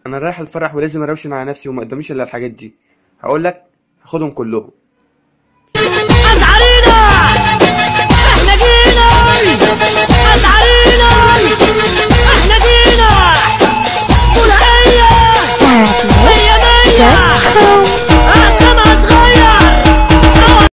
انا رايح الفرح ولازم اروشن على نفسي وما قداميش الا الحاجات دي هقول لك هاخدهم كلهم أزعرينا احنا جينا أزعرينا